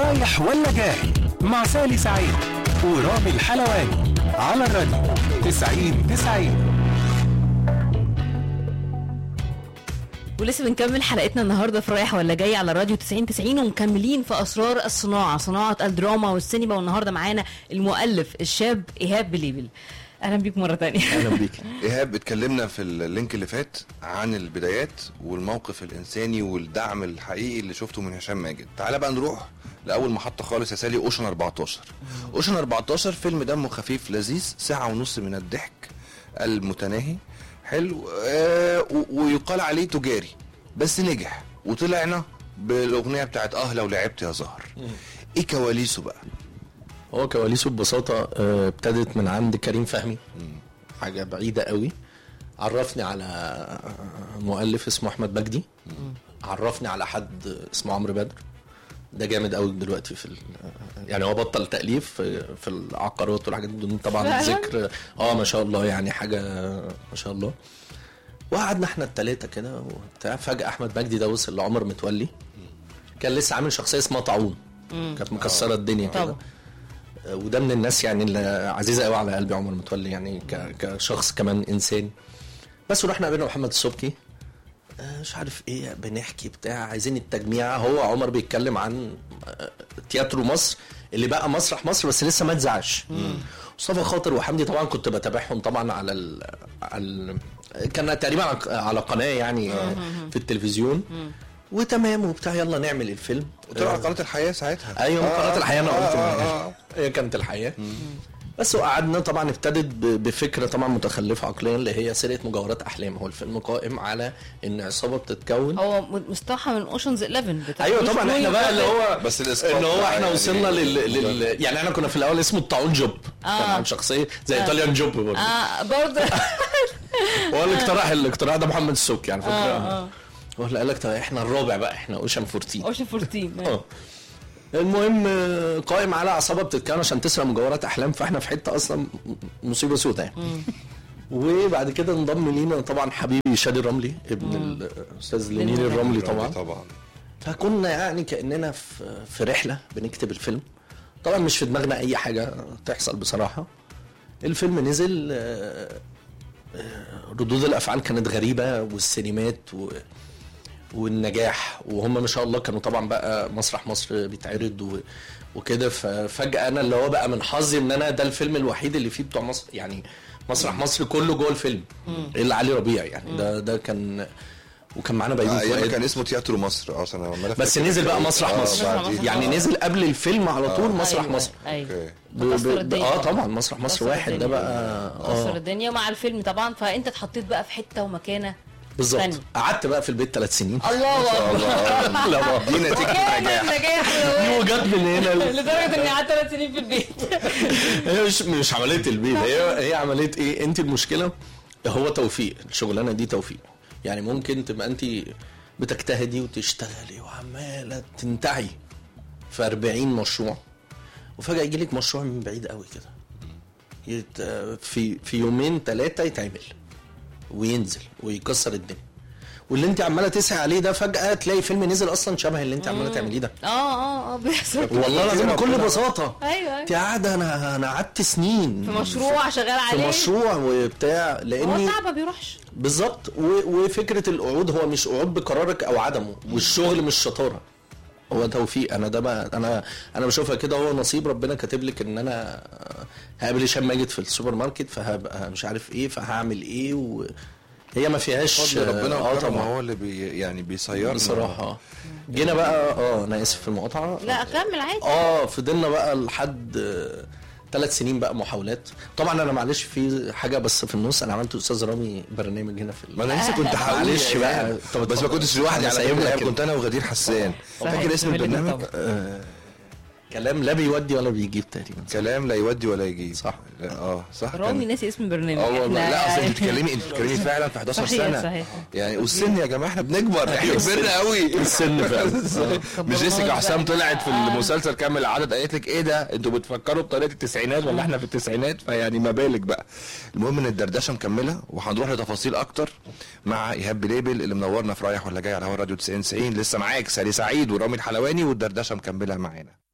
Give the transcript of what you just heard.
رايح ولا جاي مع سالي سعيد ورامي الحلواني على الراديو 90 90 ولسه بنكمل حلقتنا النهارده في رايح ولا جاي على راديو 90 90 ومكملين في اسرار الصناعه صناعه الدراما والسينما والنهارده معانا المؤلف الشاب ايهاب بليبل اهلا بيك مره تانية اهلا بيك ايهاب اتكلمنا في اللينك اللي فات عن البدايات والموقف الانساني والدعم الحقيقي اللي شفته من هشام ماجد تعالى بقى نروح لاول محطه خالص يا سالي اوشن 14 اوشن 14 فيلم دمه خفيف لذيذ ساعه ونص من الضحك المتناهي حلو آه و- ويقال عليه تجاري بس نجح وطلعنا بالاغنيه بتاعت اه لو لعبت يا زهر ايه كواليسه بقى هو كواليسه ببساطه آه، ابتدت من عند كريم فهمي حاجه بعيده قوي عرفني على آه، مؤلف اسمه احمد مجدي عرفني على حد اسمه عمرو بدر ده جامد قوي دلوقتي في ال- يعني هو بطل تاليف في, في العقارات والحاجات دي طبعا فعلاً؟ ذكر اه ما شاء الله يعني حاجه ما شاء الله وقعدنا احنا التلاتة كده وبتاع فجأة أحمد مجدي ده وصل لعمر متولي كان لسه عامل شخصية اسمها طاعون كانت مكسرة الدنيا كده طبعا. آه، وده من الناس يعني اللي عزيزة قوي على قلبي عمر متولي يعني ك- كشخص كمان إنسان بس ورحنا قابلنا محمد السبكي آه، مش عارف ايه بنحكي بتاع عايزين التجميع هو عمر بيتكلم عن آه، تياترو مصر اللي بقى مسرح مصر بس لسه ما اتذاعش مصطفى خاطر وحمدي طبعا كنت بتابعهم طبعا على ال على ال كان تقريبا على- على قناه يعني آه، في التلفزيون وتمام وبتاع يلا نعمل الفيلم وطلع على قناه الحياه ساعتها ايوه من قناه الحياه انا قلت آه، آه، آه. هي كانت الحياه بس وقعدنا طبعا ابتدت ب- بفكره طبعا متخلفه عقليا اللي هي سرقه مجوهرات احلام هو الفيلم قائم على ان عصابه بتتكون هو م- مستوحى من اوشنز 11 بتاع ايوه بروس طبعا لوي احنا بقى اللي هو بس الإسقاط ان هو بقى احنا يعني وصلنا لل... لل... يعني احنا كنا في الاول اسمه الطاعون جوب آه. كان عن شخصيه زي ايطاليان جوب برضه اه برضه هو اللي اقترح الاقتراح ده محمد السوكي على اه فكره اه هو اللي قال لك طب احنا الرابع بقى احنا اوشن 14 اوشن 14 اه المهم آه، قائم على عصابه بتتكون عشان تسرق مجوهرات احلام فاحنا في حته اصلا م- مصيبه سوداء يعني وبعد كده انضم لينا طبعا حبيبي شادي الرملي ابن الاستاذ لينين الرملي طبعا طبعا فكنا يعني كاننا في في رحله بنكتب الفيلم طبعا مش في دماغنا اي حاجه تحصل بصراحه الفيلم نزل آه، آه، ردود الافعال كانت غريبه والسينمات و والنجاح وهم ما شاء الله كانوا طبعا بقى مسرح مصر بيتعرض و... وكده ففجاه انا اللي هو بقى من حظي ان انا ده الفيلم الوحيد اللي فيه بتوع مصر يعني مسرح مصر كله جوه الفيلم الا علي ربيع يعني ده ده كان وكان معانا بيومي آه، ايام فؤاد كان اسمه تياترو مصر اه انا عمال بس أفتكر نزل بقى كده. مسرح آه، مصر بعديه. يعني نزل قبل الفيلم على طول مسرح أيوة، مصر ايوه اوكي ب- ب- كسر الدنيا اه طبعاً. طبعا مسرح مصر كسر واحد ده الدنيا. بقى كسر اه الدنيا مع الفيلم طبعا فانت اتحطيت بقى في حته ومكانه بالظبط ثانية. قعدت بقى في البيت ثلاث سنين الله اكبر لا بقى. دي نتيجه كان النجاح النجاح وجت من هنا لدرجه اني قعدت ثلاث سنين في البيت هي مش مش عمليه البيت هي هي عمليه ايه انت المشكله هو توفيق الشغلانه دي توفيق يعني ممكن تبقى انت بتجتهدي وتشتغلي وعماله تنتعي في 40 مشروع وفجاه يجي لك مشروع من بعيد قوي كده يت... في في يومين ثلاثه يتعمل وينزل ويكسر الدنيا واللي انت عماله تسعي عليه ده فجاه تلاقي فيلم نزل اصلا شبه اللي انت عماله تعمليه ده اه اه اه بيحصل والله العظيم كده بكل ربنا- بساطه ايوه انت ايوه قاعده انا انا قعدت سنين في مشروع شغال في عليه مشروع وبتاع هو لاني التعب ما بيروحش بالظبط و- وفكره القعود هو مش قعود بقرارك او عدمه والشغل مش شطاره هو توفيق انا ده بقى انا انا بشوفها كده هو نصيب ربنا كاتب لك ان انا هقابل هشام ماجد في السوبر ماركت فهبقى مش عارف ايه فهعمل ايه وهي ما فيهاش فضل ربنا اه وكرمه طبعا هو اللي بي يعني بيصيرنا بصراحه اه جينا بقى اه انا اسف في المقاطعه لا كمل عادي اه فضلنا بقى لحد ثلاث سنين بقى محاولات طبعا انا معلش في حاجه بس في النص انا عملت استاذ رامي برنامج هنا في ما انا لسه كنت هقول معلش يا بقى. إيهاب. طب بس ما اتفضل. كنتش لوحدي أنا على سايب فكره لك كنت انا وغدير حسان صحيح، فاكر اسم صحيح. البرنامج طبعا. آه كلام لا بيودي ولا بيجيب تقريبا كلام لا يودي ولا يجيب صح. لا، اه صح رامي كان- ناسي اسم البرنامج اه والله احنا- لا اصل انت بتتكلمي انت بتتكلمي فعلا في 11 صحيح، سنه صحيح. يعني والسن يا جماعه احنا بنكبر احنا السن. كبرنا قوي السن فعلا مش جيسيكا كبرناها حسام بقى. طلعت في آه. المسلسل كامل العدد قالت لك ايه ده انتوا بتفكروا بطريقه التسعينات ولا احنا في التسعينات فيعني ما بالك بقى المهم ان الدردشه مكمله وهنروح لتفاصيل اكتر مع ايهاب بليبل اللي منورنا في رايح ولا جاي على هوا راديو 90 90 لسه معاك سالي سعيد ورامي الحلواني والدردشه مكمله معانا